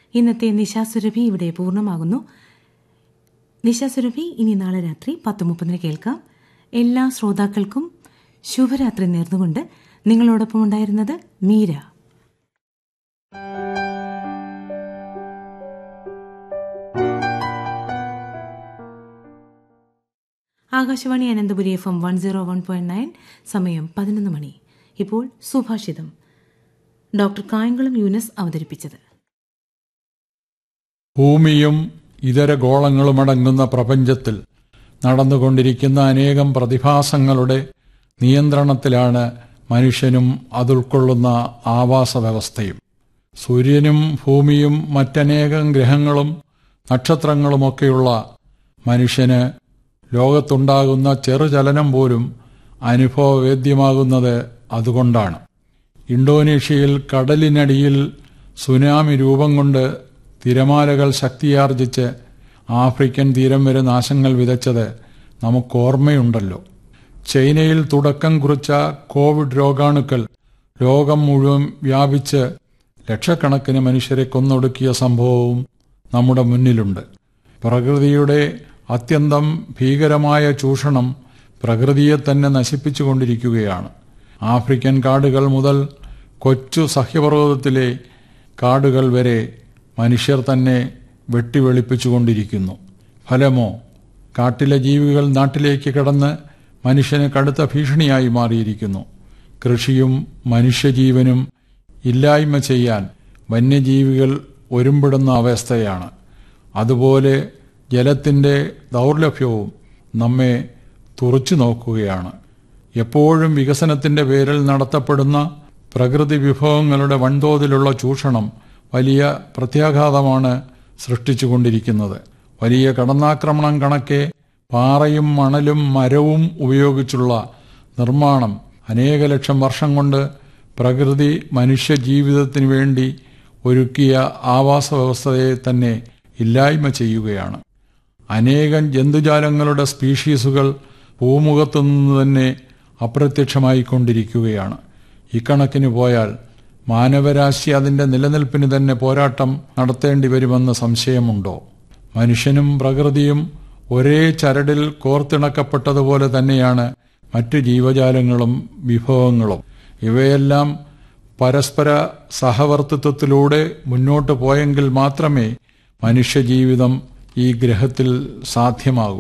ഇന്നത്തെ നിശാസുരഭി ഇവിടെ പൂർണ്ണമാകുന്നു നിശാസുരഭി ഇനി നാളെ രാത്രി പത്ത് മുപ്പതിന് കേൾക്കാം എല്ലാ ശ്രോതാക്കൾക്കും ശുഭരാത്രി നേർന്നുകൊണ്ട് നിങ്ങളോടൊപ്പം ഉണ്ടായിരുന്നത് Meera Akashvani Ananthapuri F M one zero one point nine സമയം പതിനൊന്ന് മണി ഇപ്പോൾ സുഭാഷിതം ഡോക്ടർ കായംകുളം യൂനസ് അവതരിപ്പിച്ചത് ഭൂമിയും ഇതര ഗോളങ്ങളുമടങ്ങുന്ന പ്രപഞ്ചത്തിൽ നടന്നുകൊണ്ടിരിക്കുന്ന അനേകം പ്രതിഭാസങ്ങളുടെ നിയന്ത്രണത്തിലാണ് മനുഷ്യനും അതുൾക്കൊള്ളുന്ന ആവാസ വ്യവസ്ഥയും സൂര്യനും ഭൂമിയും മറ്റനേകം ഗ്രഹങ്ങളും നക്ഷത്രങ്ങളുമൊക്കെയുള്ള മനുഷ്യന് ലോകത്തുണ്ടാകുന്ന ചെറുചലനം പോലും അനുഭവവേദ്യമാകുന്നത് അതുകൊണ്ടാണ് ഇന്തോനേഷ്യയിൽ കടലിനടിയിൽ സുനാമി രൂപം കൊണ്ട് തിരമാലകൾ ശക്തിയാർജിച്ച് ആഫ്രിക്കൻ തീരം വരെ നാശങ്ങൾ വിതച്ചത് നമുക്കോർമ്മയുണ്ടല്ലോ ചൈനയിൽ തുടക്കം കുറിച്ച കോവിഡ് രോഗാണുക്കൾ ലോകം മുഴുവൻ വ്യാപിച്ച് ലക്ഷക്കണക്കിന് മനുഷ്യരെ കൊന്നൊടുക്കിയ സംഭവവും നമ്മുടെ മുന്നിലുണ്ട് പ്രകൃതിയുടെ അത്യന്തം ഭീകരമായ ചൂഷണം പ്രകൃതിയെ തന്നെ നശിപ്പിച്ചുകൊണ്ടിരിക്കുകയാണ് ആഫ്രിക്കൻ കാടുകൾ മുതൽ കൊച്ചു സഹ്യപർവ്വതത്തിലെ കാടുകൾ വരെ മനുഷ്യർ തന്നെ വെട്ടിവെളിപ്പിച്ചുകൊണ്ടിരിക്കുന്നു ഫലമോ കാട്ടിലെ ജീവികൾ നാട്ടിലേക്ക് കടന്ന് മനുഷ്യന് കടുത്ത ഭീഷണിയായി മാറിയിരിക്കുന്നു കൃഷിയും മനുഷ്യജീവനും ഇല്ലായ്മ ചെയ്യാൻ വന്യജീവികൾ ഒരുമ്പിടുന്ന അവസ്ഥയാണ് അതുപോലെ ജലത്തിന്റെ ദൗർലഭ്യവും നമ്മെ തുറച്ചു നോക്കുകയാണ് എപ്പോഴും വികസനത്തിന്റെ പേരിൽ നടത്തപ്പെടുന്ന പ്രകൃതി വിഭവങ്ങളുടെ വൻതോതിലുള്ള ചൂഷണം വലിയ പ്രത്യാഘാതമാണ് സൃഷ്ടിച്ചുകൊണ്ടിരിക്കുന്നത് വലിയ കടന്നാക്രമണം കണക്കെ പാറയും മണലും മരവും ഉപയോഗിച്ചുള്ള നിർമ്മാണം അനേക ലക്ഷം വർഷം കൊണ്ട് പ്രകൃതി മനുഷ്യ ജീവിതത്തിന് വേണ്ടി ഒരുക്കിയ ആവാസ വ്യവസ്ഥയെ തന്നെ ഇല്ലായ്മ ചെയ്യുകയാണ് അനേകം ജന്തുജാലങ്ങളുടെ സ്പീഷീസുകൾ ഭൂമുഖത്തു നിന്ന് തന്നെ അപ്രത്യക്ഷമായിക്കൊണ്ടിരിക്കുകയാണ് ഇക്കണക്കിന് പോയാൽ മാനവരാശി അതിന്റെ നിലനിൽപ്പിന് തന്നെ പോരാട്ടം നടത്തേണ്ടി വരുമെന്ന് സംശയമുണ്ടോ മനുഷ്യനും പ്രകൃതിയും ഒരേ ചരടിൽ കോർത്തിണക്കപ്പെട്ടതുപോലെ തന്നെയാണ് മറ്റു ജീവജാലങ്ങളും വിഭവങ്ങളും ഇവയെല്ലാം പരസ്പര സഹവർത്തിത്വത്തിലൂടെ മുന്നോട്ട് പോയെങ്കിൽ മാത്രമേ മനുഷ്യജീവിതം ഈ ഗ്രഹത്തിൽ സാധ്യമാകൂ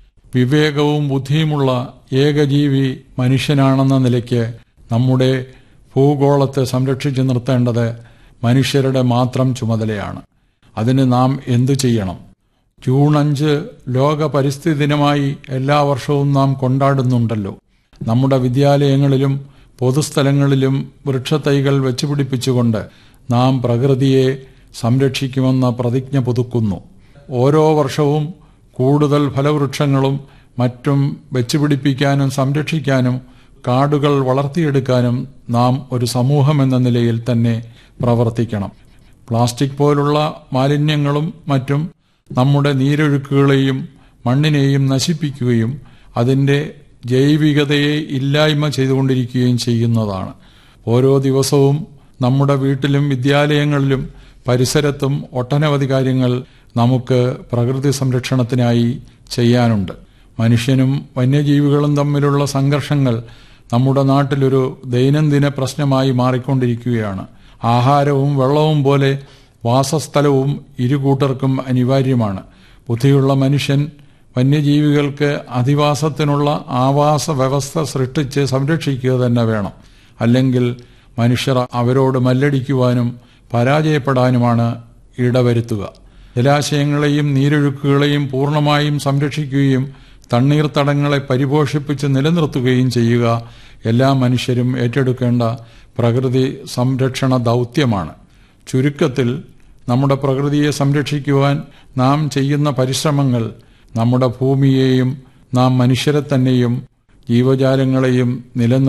വിവേകവും ബുദ്ധിയുമുള്ള ഏകജീവി മനുഷ്യനാണെന്ന നിലയ്ക്ക് നമ്മുടെ ഭൂഗോളത്തെ സംരക്ഷിച്ചു നിർത്തേണ്ടത് മനുഷ്യരുടെ മാത്രം ചുമതലയാണ് അതിന് നാം എന്തു ചെയ്യണം ജൂൺ അഞ്ച് ലോക പരിസ്ഥിതി ദിനമായി എല്ലാ വർഷവും നാം കൊണ്ടാടുന്നുണ്ടല്ലോ നമ്മുടെ വിദ്യാലയങ്ങളിലും പൊതുസ്ഥലങ്ങളിലും വൃക്ഷത്തൈകൾ വെച്ചുപിടിപ്പിച്ചുകൊണ്ട് നാം പ്രകൃതിയെ സംരക്ഷിക്കുമെന്ന പ്രതിജ്ഞ പുതുക്കുന്നു ഓരോ വർഷവും കൂടുതൽ ഫലവൃക്ഷങ്ങളും മറ്റും വെച്ചുപിടിപ്പിക്കാനും സംരക്ഷിക്കാനും കാടുകൾ വളർത്തിയെടുക്കാനും നാം ഒരു സമൂഹമെന്ന നിലയിൽ തന്നെ പ്രവർത്തിക്കണം പ്ലാസ്റ്റിക് പോലുള്ള മാലിന്യങ്ങളും മറ്റും നമ്മുടെ നീരൊഴുക്കുകളെയും മണ്ണിനെയും നശിപ്പിക്കുകയും അതിന്റെ ജൈവികതയെ ഇല്ലായ്മ ചെയ്തുകൊണ്ടിരിക്കുകയും ചെയ്യുന്നതാണ് ഓരോ ദിവസവും നമ്മുടെ വീട്ടിലും വിദ്യാലയങ്ങളിലും പരിസരത്തും ഒട്ടനവധി കാര്യങ്ങൾ നമുക്ക് പ്രകൃതി സംരക്ഷണത്തിനായി ചെയ്യാനുണ്ട് മനുഷ്യനും വന്യജീവികളും തമ്മിലുള്ള സംഘർഷങ്ങൾ നമ്മുടെ നാട്ടിലൊരു ദൈനംദിന പ്രശ്നമായി മാറിക്കൊണ്ടിരിക്കുകയാണ് ആഹാരവും വെള്ളവും പോലെ വാസസ്ഥലവും ഇരുകൂട്ടർക്കും അനിവാര്യമാണ് ബുദ്ധിയുള്ള മനുഷ്യൻ വന്യജീവികൾക്ക് അധിവാസത്തിനുള്ള ആവാസ വ്യവസ്ഥ സൃഷ്ടിച്ച് സംരക്ഷിക്കുക തന്നെ വേണം അല്ലെങ്കിൽ മനുഷ്യർ അവരോട് മല്ലടിക്കുവാനും പരാജയപ്പെടാനുമാണ് ഇടവരുത്തുക ജലാശയങ്ങളെയും നീരൊഴുക്കുകളെയും പൂർണ്ണമായും സംരക്ഷിക്കുകയും തണ്ണീർത്തടങ്ങളെ പരിപോഷിപ്പിച്ച് നിലനിർത്തുകയും ചെയ്യുക എല്ലാ മനുഷ്യരും ഏറ്റെടുക്കേണ്ട പ്രകൃതി സംരക്ഷണ ദൗത്യമാണ് ചുരുക്കത്തിൽ നമ്മുടെ പ്രകൃതിയെ സംരക്ഷിക്കുവാൻ നാം ചെയ്യുന്ന പരിശ്രമങ്ങൾ നമ്മുടെ ഭൂമിയെയും നാം മനുഷ്യരെ തന്നെയും ജീവജാലങ്ങളെയും നിലനിർത്തും